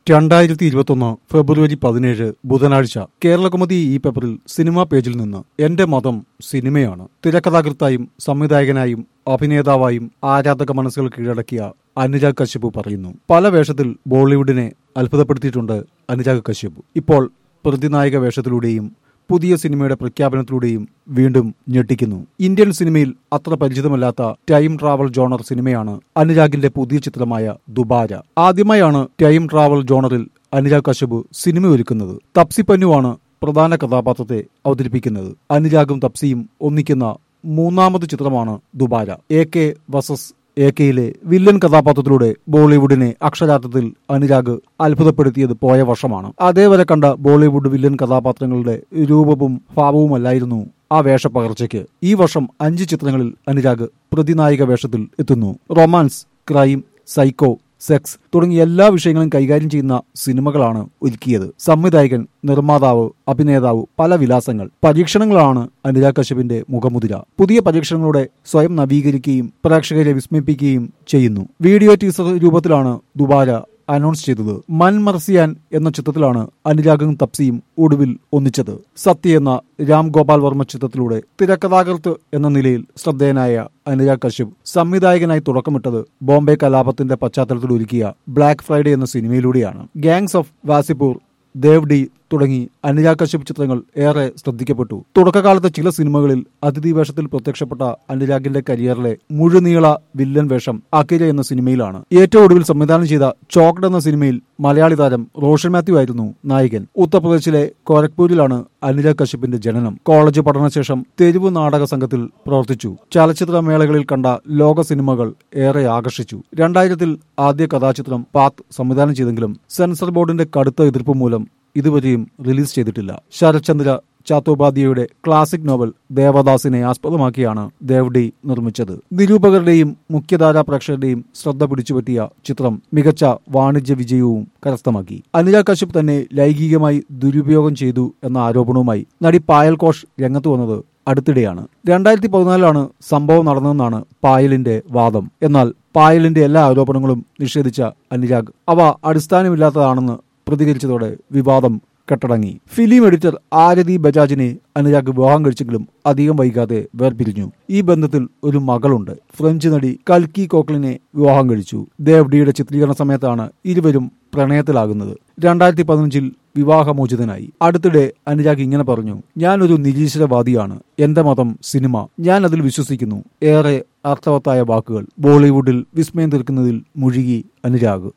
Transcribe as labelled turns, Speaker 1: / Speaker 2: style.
Speaker 1: രണ്ടായിരത്തി ഇരുപത്തൊന്ന് ഫെബ്രുവരി പതിനേഴ് ബുധനാഴ്ച കേരളകൗമുദി ഈ പേപ്പറിൽ സിനിമാ പേജിൽ നിന്ന് എന്റെ മതം സിനിമയാണ് തിരക്കഥാകൃത്തായും സംവിധായകനായും അഭിനേതാവായും ആരാധക മനസ്സുകൾ കീഴടക്കിയ അനുരാഗ് കശ്യപ് പറയുന്നു പല വേഷത്തിൽ ബോളിവുഡിനെ അത്ഭുതപ്പെടുത്തിയിട്ടുണ്ട് അനുരാഗ് കശ്യപ് ഇപ്പോൾ പ്രതിനായക വേഷത്തിലൂടെയും പുതിയ സിനിമയുടെ പ്രഖ്യാപനത്തിലൂടെയും വീണ്ടും ഞെട്ടിക്കുന്നു ഇന്ത്യൻ സിനിമയിൽ അത്ര പരിചിതമല്ലാത്ത ടൈം ട്രാവൽ ജോണർ സിനിമയാണ് അനുരാഗിന്റെ പുതിയ ചിത്രമായ ദുബാര ആദ്യമായാണ് ടൈം ട്രാവൽ ജോണറിൽ അനുരാഗ് കശ്യപ് സിനിമ ഒരുക്കുന്നത് തപ്സി പന്നുവാണ് പ്രധാന കഥാപാത്രത്തെ അവതരിപ്പിക്കുന്നത് അനുരാഗും തപ്സിയും ഒന്നിക്കുന്ന മൂന്നാമത് ചിത്രമാണ് Dobaaraa A K versus A കെയിലെ വില്ലൻ കഥാപാത്രത്തിലൂടെ ബോളിവുഡിനെ അക്ഷരാർത്ഥത്തിൽ അനുരാഗ് അത്ഭുതപ്പെടുത്തിയത് പോയ വർഷമാണ് അതേവരെ കണ്ട ബോളിവുഡ് വില്ലൻ കഥാപാത്രങ്ങളുടെ രൂപവും ഭാവവുമല്ലായിരുന്നു ആ വേഷപ്പകർച്ചയ്ക്ക് ഈ വർഷം അഞ്ച് ചിത്രങ്ങളിൽ അനുരാഗ് പ്രതിനായിക വേഷത്തിൽ എത്തുന്നു റൊമാൻസ് ക്രൈം സൈക്കോ സെക്സ് തുടങ്ങിയ എല്ലാ വിഷയങ്ങളും കൈകാര്യം ചെയ്യുന്ന സിനിമകളാണ് ഒരുക്കിയത് സംവിധായകൻ നിർമ്മാതാവ് അഭിനേതാവ് പല വിലാസങ്ങൾ പരീക്ഷണങ്ങളാണ് അനുരാഗ് കശ്യപിന്റെ മുഖമുദ്ര പുതിയ പരീക്ഷണങ്ങളോടെ സ്വയം നവീകരിക്കുകയും പ്രേക്ഷകരെ വിസ്മയിപ്പിക്കുകയും ചെയ്യുന്നു വീഡിയോ ടീസർ രൂപത്തിലാണ് ദുബാര അനൗൺസ് ചെയ്തത് മൻ മർസിയാൻ എന്ന ചിത്രത്തിലാണ് അനുരാഗും തപ്സിയും ഒടുവിൽ ഒന്നിച്ചത് സത്യ എന്ന രാം ഗോപാൽ വർമ്മ ചിത്രത്തിലൂടെ തിരക്കഥാകൃത്ത് എന്ന നിലയിൽ ശ്രദ്ധേയനായ അനുരാഗ് കശ്യപ് സംവിധായകനായി തുടക്കമിട്ടത് ബോംബെ കലാപത്തിന്റെ പശ്ചാത്തലത്തിൽ ഒരുക്കിയ ബ്ലാക്ക് ഫ്രൈഡേ എന്ന സിനിമയിലൂടെയാണ് gangs of Wasseypur Dev D തുടങ്ങി അനുരാഗ് കശ്യപ് ചിത്രങ്ങൾ ഏറെ ശ്രദ്ധിക്കപ്പെട്ടു തുടക്കകാലത്തെ ചില സിനിമകളിൽ അതിഥി വേഷത്തിൽ പ്രത്യക്ഷപ്പെട്ട അനുരാഗിന്റെ കരിയറിലെ മുഴുനീള വില്ലൻ വേഷം അക്കിര എന്ന സിനിമയിലാണ് ഏറ്റവും ഒടുവിൽ സംവിധാനം ചെയ്ത ചോക്ഡ് എന്ന സിനിമയിൽ മലയാളി താരം റോഷൻ മാത്യു ആയിരുന്നു നായകൻ ഉത്തർപ്രദേശിലെ കോരക്പൂരിലാണ് അനുരാഗ് കശ്യപിന്റെ ജനനം കോളേജ് പഠനശേഷം തെരുവ് നാടക സംഘത്തിൽ പ്രവർത്തിച്ചു ചലച്ചിത്ര മേളകളിൽ കണ്ട ലോക സിനിമകൾ ഏറെ ആകർഷിച്ചു രണ്ടായിരത്തിൽ ആദ്യ കഥാചിത്രം പാത്ത് സംവിധാനം ചെയ്തെങ്കിലും സെൻസർ ബോർഡിന്റെ കടുത്ത എതിർപ്പ് മൂലം ഇതുവരെയും റിലീസ് ചെയ്തിട്ടില്ല ശരത്ചന്ദ്ര ചാത്തോപാധ്യയുടെ ക്ലാസിക് നോവൽ ദേവദാസിനെ ആസ്പദമാക്കിയാണ് ദേവ്ഡി നിർമ്മിച്ചത് നിരൂപകരുടെയും മുഖ്യധാരാ പ്രേക്ഷകരുടെയും ശ്രദ്ധ പിടിച്ചുപറ്റിയ ചിത്രം മികച്ച വാണിജ്യ വിജയവും കരസ്ഥമാക്കി അനുരാഗ് കശ്യപ് തന്നെ ലൈംഗികമായി ദുരുപയോഗം ചെയ്തു എന്ന ആരോപണവുമായി നടി പായൽ ഘോഷ് രംഗത്ത് വന്നത് അടുത്തിടെയാണ് രണ്ടായിരത്തി പതിനാലിലാണ് സംഭവം നടന്നതെന്നാണ് പായലിന്റെ വാദം എന്നാൽ പായലിന്റെ എല്ലാ ആരോപണങ്ങളും നിഷേധിച്ച അനുരാഗ് അവ അടിസ്ഥാനമില്ലാത്തതാണെന്ന് പ്രതികരിച്ചതോടെ വിവാദം കെട്ടടങ്ങി ഫിലിം എഡിറ്റർ ആരതി ബജാജിനെ അനുരാഗ് വിവാഹം കഴിച്ചെങ്കിലും അധികം വൈകാതെ വേർപിരിഞ്ഞു ഈ ബന്ധത്തിൽ ഒരു മകളുണ്ട് ഫ്രഞ്ച് നടി കൽക്കി കോക്ലിനെ വിവാഹം കഴിച്ചു ദേവ്ഡിയുടെ ചിത്രീകരണ സമയത്താണ് ഇരുവരും പ്രണയത്തിലാകുന്നത് രണ്ടായിരത്തി പതിനഞ്ചിൽ വിവാഹമോചിതനായി അടുത്തിടെ അനുരാഗ് ഇങ്ങനെ പറഞ്ഞു ഞാനൊരു നിരീശ്വരവാദിയാണ് എന്റെ മതം സിനിമ ഞാൻ അതിൽ വിശ്വസിക്കുന്നു ഏറെ അർത്ഥവത്തായ വാക്കുകൾ ബോളിവുഡിൽ വിസ്മയം തീർക്കുന്നതിൽ മുഴുകി അനുരാഗ്